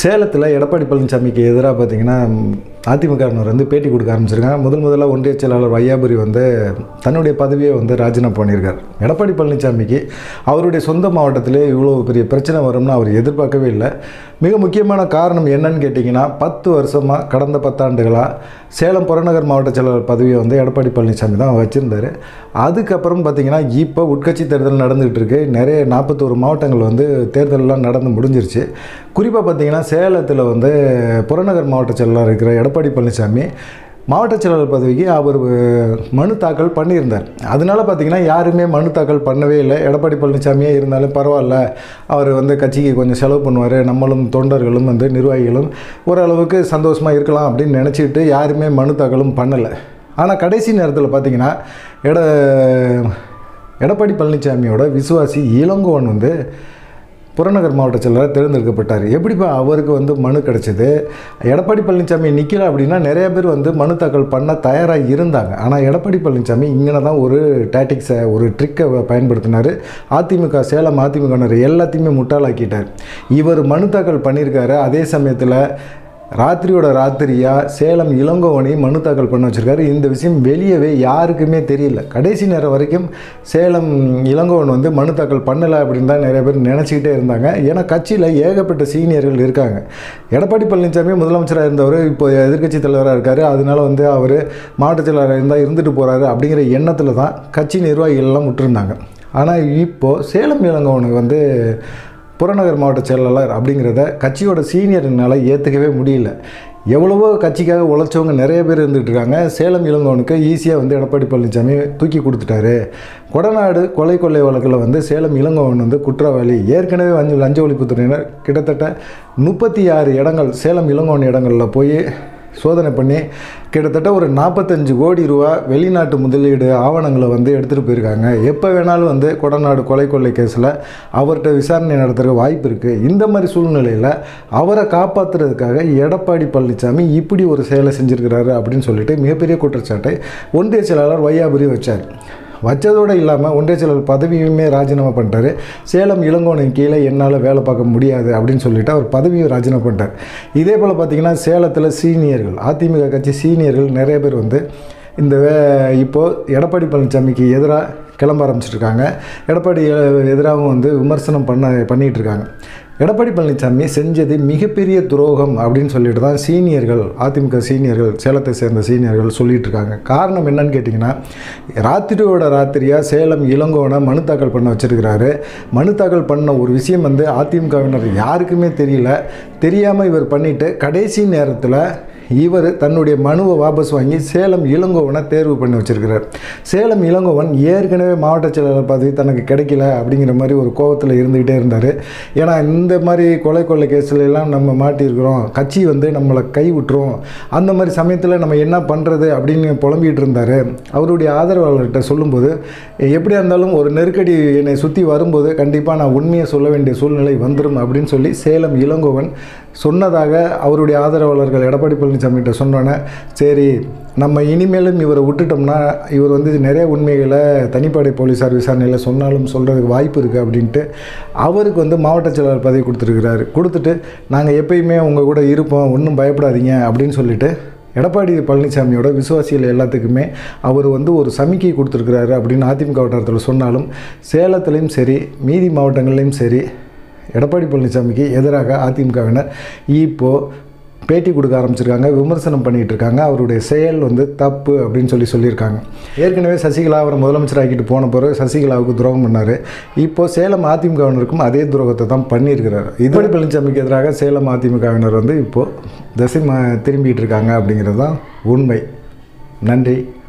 சேலத்தில் எடப்பாடி பழனிசாமிக்கு எதிராக பார்த்தீங்கன்னா அதிமுகவினர் வந்து பேட்டி கொடுக்க ஆரம்பிச்சிருக்காங்க முதல் முதல்ல ஒன்றிய செயலாளர் வையாபுரி வந்து தன்னுடைய பதவியை வந்து ராஜினாமா பண்ணியிருக்கார் எடப்பாடி பழனிசாமிக்கு அவருடைய சொந்த மாவட்டத்திலே இவ்வளோ பெரிய பிரச்சனை வரும்னு அவர் எதிர்பார்க்கவே இல்லை மிக முக்கியமான காரணம் என்னன்னு கேட்டிங்கன்னா பத்து வருஷமாக கடந்த பத்தாண்டுகளாக சேலம் புறநகர் மாவட்ட செயலாளர் பதவியை வந்து எடப்பாடி பழனிசாமி தான் வச்சுருந்தார் அதுக்கப்புறம் பார்த்திங்கன்னா இப்போ உட்கட்சி தேர்தல் நடந்துகிட்டு இருக்கு நிறைய நாற்பத்தோரு மாவட்டங்கள் வந்து தேர்தலெலாம் நடந்து முடிஞ்சிருச்சு குறிப்பாக பார்த்திங்கன்னா சேலத்தில் வந்து புறநகர் மாவட்ட செயலாளர் இருக்கிற எடப்பாடி பழனிசாமி மாவட்ட செயலாளர் பதவிக்கு அவர் மனு தாக்கல் பண்ணியிருந்தார் அதனால பார்த்தீங்கன்னா யாருமே மனு தாக்கல் பண்ணவே இல்லை எடப்பாடி பழனிசாமியே இருந்தாலும் பரவாயில்ல அவர் வந்து கட்சிக்கு கொஞ்சம் செலவு பண்ணுவார் நம்மளும் தொண்டர்களும் வந்து நிர்வாகிகளும் ஓரளவுக்கு சந்தோஷமாக இருக்கலாம் அப்படின்னு நினச்சிக்கிட்டு யாருமே மனு தாக்கலும் பண்ணலை ஆனால் கடைசி நேரத்தில் பார்த்தீங்கன்னா எட எடப்பாடி பழனிசாமியோட விசுவாசி இளங்கோவன் வந்து புறநகர் மாவட்ட செயலராக தேர்ந்தெடுக்கப்பட்டார் எப்படிப்பா அவருக்கு வந்து மனு கிடைச்சது எடப்பாடி பழனிசாமி நிற்கல அப்படின்னா நிறைய பேர் வந்து மனு தாக்கல் பண்ண தயாராக இருந்தாங்க ஆனால் எடப்பாடி பழனிசாமி இங்கே தான் ஒரு டாட்டிக்ஸை ஒரு ட்ரிக்கை பயன்படுத்தினார் அதிமுக சேலம் அதிமுகனர் எல்லாத்தையுமே முட்டாளாக்கிட்டார் இவர் மனு தாக்கல் பண்ணியிருக்காரு அதே சமயத்தில் ராத்திரியோட ராத்திரியாக சேலம் இளங்கோவனை மனு தாக்கல் பண்ண வச்சுருக்காரு இந்த விஷயம் வெளியவே யாருக்குமே தெரியல கடைசி நேரம் வரைக்கும் சேலம் இளங்கோவன் வந்து மனு தாக்கல் பண்ணலை அப்படின்னு தான் நிறைய பேர் நினச்சிக்கிட்டே இருந்தாங்க ஏன்னா கட்சியில் ஏகப்பட்ட சீனியர்கள் இருக்காங்க எடப்பாடி பழனிசாமி முதலமைச்சராக இருந்தவர் இப்போ எதிர்க்கட்சி தலைவராக இருக்கார் அதனால வந்து அவர் மாவட்ட செயலாளராக இருந்தால் இருந்துட்டு போகிறாரு அப்படிங்கிற எண்ணத்தில் தான் கட்சி நிர்வாகிகள் எல்லாம் விட்டுருந்தாங்க ஆனால் இப்போது சேலம் இளங்கோவனுக்கு வந்து புறநகர் மாவட்ட செயலாளர் அப்படிங்கிறத கட்சியோட சீனியர்னால ஏற்றுக்கவே முடியல எவ்வளவோ கட்சிக்காக உழைச்சவங்க நிறைய பேர் இருந்துகிட்டு இருக்காங்க சேலம் இளங்கோவனுக்கு ஈஸியாக வந்து எடப்பாடி பழனிசாமி தூக்கி கொடுத்துட்டாரு கொடநாடு கொலை கொள்ளை வழக்கில் வந்து சேலம் இளங்கோவன் வந்து குற்றவாளி ஏற்கனவே வந்து லஞ்ச ஒழிப்புத்துறையினர் கிட்டத்தட்ட முப்பத்தி ஆறு இடங்கள் சேலம் இளங்கோவன் இடங்களில் போய் சோதனை பண்ணி கிட்டத்தட்ட ஒரு நாற்பத்தஞ்சு கோடி ரூபா வெளிநாட்டு முதலீடு ஆவணங்களை வந்து எடுத்துகிட்டு போயிருக்காங்க எப்போ வேணாலும் வந்து கொடநாடு கொலை கொள்ளை கேஸில் அவர்கிட்ட விசாரணை நடத்துகிற வாய்ப்பு இருக்குது இந்த மாதிரி சூழ்நிலையில் அவரை காப்பாற்றுறதுக்காக எடப்பாடி பழனிசாமி இப்படி ஒரு செயலை செஞ்சுருக்கிறாரு அப்படின்னு சொல்லிட்டு மிகப்பெரிய குற்றச்சாட்டை ஒன்றிய செயலாளர் வையாபுரி வச்சார் வச்சதோடு இல்லாமல் ஒன்றிய செயலர் பதவியுமே ராஜினாமா பண்ணிட்டாரு சேலம் இளங்கோவனின் கீழே என்னால் வேலை பார்க்க முடியாது அப்படின்னு சொல்லிட்டு அவர் பதவியை ராஜினாமா பண்ணிட்டார் இதே போல் பார்த்திங்கன்னா சேலத்தில் சீனியர்கள் அதிமுக கட்சி சீனியர்கள் நிறைய பேர் வந்து இந்த வே இப்போது எடப்பாடி பழனிசாமிக்கு எதிராக கிளம்ப ஆரம்பிச்சிட்ருக்காங்க எடப்பாடி எதிராகவும் வந்து விமர்சனம் பண்ண பண்ணிகிட்டு இருக்காங்க எடப்பாடி பழனிசாமி செஞ்சது மிகப்பெரிய துரோகம் அப்படின்னு சொல்லிட்டு தான் சீனியர்கள் அதிமுக சீனியர்கள் சேலத்தை சேர்ந்த சீனியர்கள் சொல்லிட்டு இருக்காங்க காரணம் என்னன்னு கேட்டிங்கன்னா ராத்திரியோட ராத்திரியாக சேலம் இளங்கோவனை மனு தாக்கல் பண்ண வச்சிருக்கிறாரு மனு தாக்கல் பண்ண ஒரு விஷயம் வந்து அதிமுகவினர் யாருக்குமே தெரியல தெரியாமல் இவர் பண்ணிட்டு கடைசி நேரத்தில் இவர் தன்னுடைய மனுவை வாபஸ் வாங்கி சேலம் இளங்கோவனை தேர்வு பண்ணி வச்சிருக்கிறார் சேலம் இளங்கோவன் ஏற்கனவே மாவட்ட செயலாளர் பதவி தனக்கு கிடைக்கல அப்படிங்கிற மாதிரி ஒரு கோபத்தில் இருந்துக்கிட்டே இருந்தார் ஏன்னா இந்த மாதிரி கொலை கொள்ளை கேஸில் எல்லாம் நம்ம மாட்டியிருக்கிறோம் கட்சி வந்து நம்மளை கை விட்டுரும் அந்த மாதிரி சமயத்தில் நம்ம என்ன பண்ணுறது அப்படின்னு புலம்பிகிட்டு இருந்தார் அவருடைய ஆதரவாளர்கிட்ட சொல்லும்போது எப்படியா இருந்தாலும் ஒரு நெருக்கடி என்னை சுற்றி வரும்போது கண்டிப்பாக நான் உண்மையை சொல்ல வேண்டிய சூழ்நிலை வந்துடும் அப்படின்னு சொல்லி சேலம் இளங்கோவன் சொன்னதாக அவருடைய ஆதரவாளர்கள் எடப்பாடி பழனிசாமிகிட்ட சொன்னோன்னே சரி நம்ம இனிமேலும் இவரை விட்டுட்டோம்னா இவர் வந்து நிறைய உண்மைகளை தனிப்படை போலீஸார் விசாரணையில் சொன்னாலும் சொல்கிறதுக்கு வாய்ப்பு இருக்குது அப்படின்ட்டு அவருக்கு வந்து மாவட்ட செயலாளர் பதவி கொடுத்துருக்கிறாரு கொடுத்துட்டு நாங்கள் எப்பயுமே உங்கள் கூட இருப்போம் ஒன்றும் பயப்படாதீங்க அப்படின்னு சொல்லிட்டு எடப்பாடி பழனிசாமியோட விசுவாசிகள் எல்லாத்துக்குமே அவர் வந்து ஒரு சமிக்கை கொடுத்துருக்கிறாரு அப்படின்னு அதிமுக வட்டாரத்தில் சொன்னாலும் சேலத்துலேயும் சரி மீதி மாவட்டங்கள்லேயும் சரி எடப்பாடி பழனிசாமிக்கு எதிராக அதிமுகவினர் இப்போது பேட்டி கொடுக்க ஆரம்பிச்சிருக்காங்க விமர்சனம் பண்ணிகிட்டு இருக்காங்க அவருடைய செயல் வந்து தப்பு அப்படின்னு சொல்லி சொல்லியிருக்காங்க ஏற்கனவே சசிகலா அவரை முதலமைச்சராக்கிட்டு போன பிறகு சசிகலாவுக்கு துரோகம் பண்ணார் இப்போ சேலம் அதிமுகவினருக்கும் அதே துரோகத்தை தான் பண்ணியிருக்கிறார் எடப்பாடி பழனிசாமிக்கு எதிராக சேலம் அதிமுகவினர் வந்து இப்போது திசை மா திரும்பிட்டு இருக்காங்க அப்படிங்கிறது தான் உண்மை நன்றி